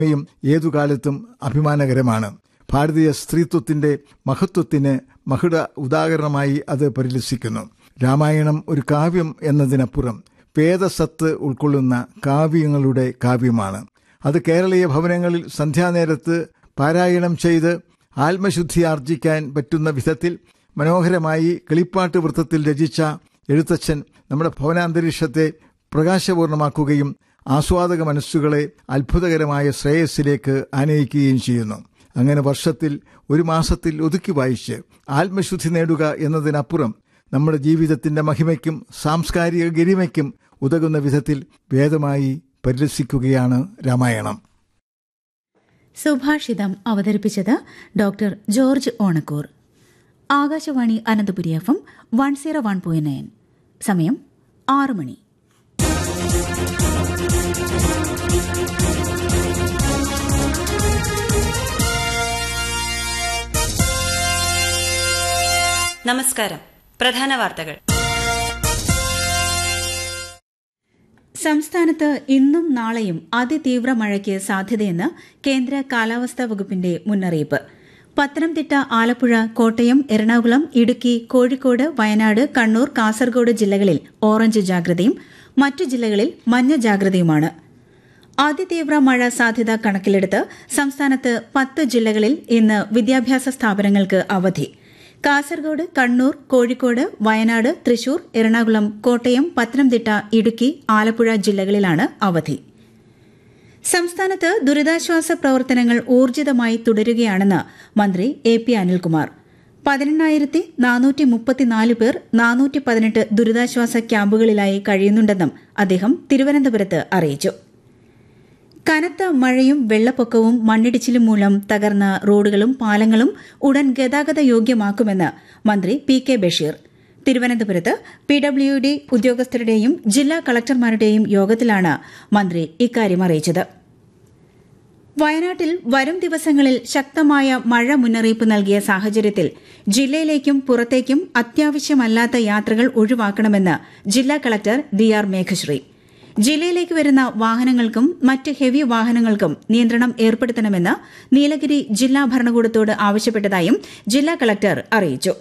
യും ഏതുകാലത്തും അഭിമാനകരമാണ് ഭാരതീയ സ്ത്രീത്വത്തിന്റെ മഹത്വത്തിന് മഹുട ഉദാഹരണമായി അത് പരിലസിക്കുന്നു രാമായണം ഒരു കാവ്യം എന്നതിനപ്പുറം വേദസത്ത് ഉൾക്കൊള്ളുന്ന കാവ്യങ്ങളുടെ കാവ്യമാണ് അത് കേരളീയ ഭവനങ്ങളിൽ സന്ധ്യാനേരത്ത് പാരായണം ചെയ്ത് ആത്മശുദ്ധി ആർജിക്കാൻ പറ്റുന്ന വിധത്തിൽ മനോഹരമായി കിളിപ്പാട്ട് വൃത്തത്തിൽ രചിച്ച എഴുത്തച്ഛൻ നമ്മുടെ ഭവനാന്തരീക്ഷത്തെ പ്രകാശപൂർണമാക്കുകയും ആസ്വാദക മനസ്സുകളെ അത്ഭുതകരമായ ശ്രേയസ്സിലേക്ക് ആനയിക്കുകയും ചെയ്യുന്നു അങ്ങനെ വർഷത്തിൽ ഒരു മാസത്തിൽ ഒതുക്കി വായിച്ച് ആത്മശുദ്ധി നേടുക എന്നതിനപ്പുറം നമ്മുടെ ജീവിതത്തിന്റെ മഹിമയ്ക്കും സാംസ്കാരിക ഗരിമയ്ക്കും ഉതകുന്ന വിധത്തിൽ വേദമായി പരിരസിക്കുകയാണ് രാമായണം സുഭാഷിതം അവതരിപ്പിച്ചത് doctor George Onakkur Akashvani Ananthapuri F M one zero one point nine സമയം ആറ് മണി നമസ്കാരം പ്രധാന വാർത്തകൾ സംസ്ഥാനത്ത് ഇന്നും നാളെയും അതിതീവ്ര മഴയ്ക്ക് സാധ്യതയെന്ന് കേന്ദ്ര കാലാവസ്ഥാ വകുപ്പിന്റെ മുന്നറിയിപ്പ് പത്തനംതിട്ട ആലപ്പുഴ കോട്ടയം എറണാകുളം ഇടുക്കി കോഴിക്കോട് വയനാട് കണ്ണൂർ കാസർഗോഡ് ജില്ലകളിൽ ഓറഞ്ച് ജാഗ്രതയും മറ്റു ജില്ലകളിൽ മഞ്ഞ ജാഗ്രതയുമാണ് അതിതീവ്ര മഴ സാധ്യത കണക്കിലെടുത്ത് സംസ്ഥാനത്ത് പത്ത് ജില്ലകളിൽ ഇന്ന് വിദ്യാഭ്യാസ സ്ഥാപനങ്ങൾക്ക് അവധി കാസർഗോഡ് കണ്ണൂർ കോഴിക്കോട് വയനാട് തൃശൂർ എറണാകുളം കോട്ടയം പത്തനംതിട്ട ഇടുക്കി ആലപ്പുഴ ജില്ലകളിലാണ് അവധി സംസ്ഥാനത്ത് ദുരിതാശ്വാസ പ്രവർത്തനങ്ങൾ ഊർജിതമായി തുടരുകയാണെന്ന് മന്ത്രി എ പി അനിൽകുമാർ പതിനെണ്ണായിരത്തി നാനൂറ്റി മുപ്പത്തിനാല് പേർ നാനൂറ്റി പതിനെട്ട് ദുരിതാശ്വാസ ക്യാമ്പുകളിലായി കഴിയുന്നുണ്ടെന്നും അദ്ദേഹം തിരുവനന്തപുരത്ത് അറിയിച്ചു കനത്ത മഴയും വെള്ളപ്പൊക്കവും മണ്ണിടിച്ചിലും മൂലം തകർന്ന റോഡുകളും പാലങ്ങളും ഉടൻ ഗതാഗത യോഗ്യമാക്കുമെന്ന് മന്ത്രി പി കെ ബഷീർ തിരുവനന്തപുരത്ത് പി ഡബ്ല്യു ഡി ഉദ്യോഗസ്ഥരുടെയും ജില്ലാ കളക്ടർമാരുടെയും യോഗത്തിലാണ് മന്ത്രി ഇക്കാര്യം അറിയിച്ചത് വയനാട്ടിൽ വരും ദിവസങ്ങളിൽ ശക്തമായ മഴ മുന്നറിയിപ്പ് നൽകിയ സാഹചര്യത്തിൽ ജില്ലയിലേക്കും പുറത്തേക്കും അത്യാവശ്യമല്ലാത്ത യാത്രകൾ ഒഴിവാക്കണമെന്ന് ജില്ലാ കളക്ടർ ഡി ആർ മേഘശ്രീ ജില്ലയിലേക്ക് വരുന്ന വാഹനങ്ങൾക്കും മറ്റ് ഹെവി വാഹനങ്ങൾക്കും നിയന്ത്രണം ഏർപ്പെടുത്തണമെന്ന് നീലഗിരി ജില്ലാ ഭരണകൂടത്തോട് ആവശ്യപ്പെട്ടതായും ജില്ലാ കളക്ടർ അറിയിച്ചു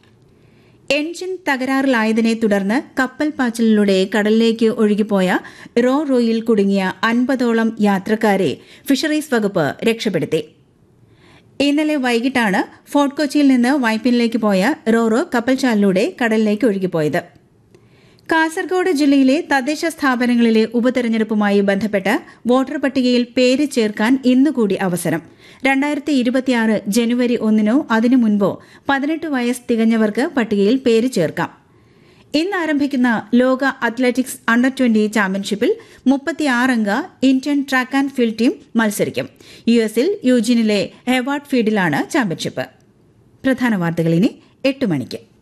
എൻജിൻ തകരാറിലായതിനെ തുടർന്ന് കപ്പൽ പാച്ചിലിലൂടെ കടലിലേക്ക് ഒഴുകിപ്പോയ റോ റോയിൽ കുടുങ്ങിയ അൻപതോളം യാത്രക്കാരെ ഫിഷറീസ് വകുപ്പ് രക്ഷപ്പെടുത്തി ഇന്നലെ വൈകിട്ടാണ് ഫോർട്ട് കൊച്ചിയിൽ നിന്ന് വൈപ്പിനിലേക്ക് പോയ റോറോ കപ്പൽചാലിലൂടെ കടലിലേക്ക് ഒഴുകിപ്പോയത് കാസർഗോഡ് ജില്ലയിലെ തദ്ദേശ സ്ഥാപനങ്ങളിലെ ഉപതെരഞ്ഞെടുപ്പുമായി ബന്ധപ്പെട്ട് വോട്ടർ പട്ടികയിൽ പേര് ചേർക്കാൻ ഇന്നുകൂടി അവസരം രണ്ടായിരത്തി ഇരുപത്തിയാറ് ജനുവരി ഒന്നിനോ അതിനു മുൻപോ പതിനെട്ട് വയസ്സ് തികഞ്ഞവർക്ക് പട്ടികയിൽ പേര് ചേർക്കാം ഇന്ന് ആരംഭിക്കുന്ന ലോക അത്ലറ്റിക്സ് അണ്ടർ ട്വന്റി ചാമ്പ്യൻഷിപ്പിൽ മുപ്പത്തിയാറംഗ Indian track and field team മത്സരിക്കും യു എസിൽ യൂജിനിലെ ഹെവാർഡ് ഫീൽഡിലാണ് ചാമ്പ്യൻഷിപ്പ് പ്രധാന വാർത്തകൾ ഇനി എട്ട് മണിക്ക്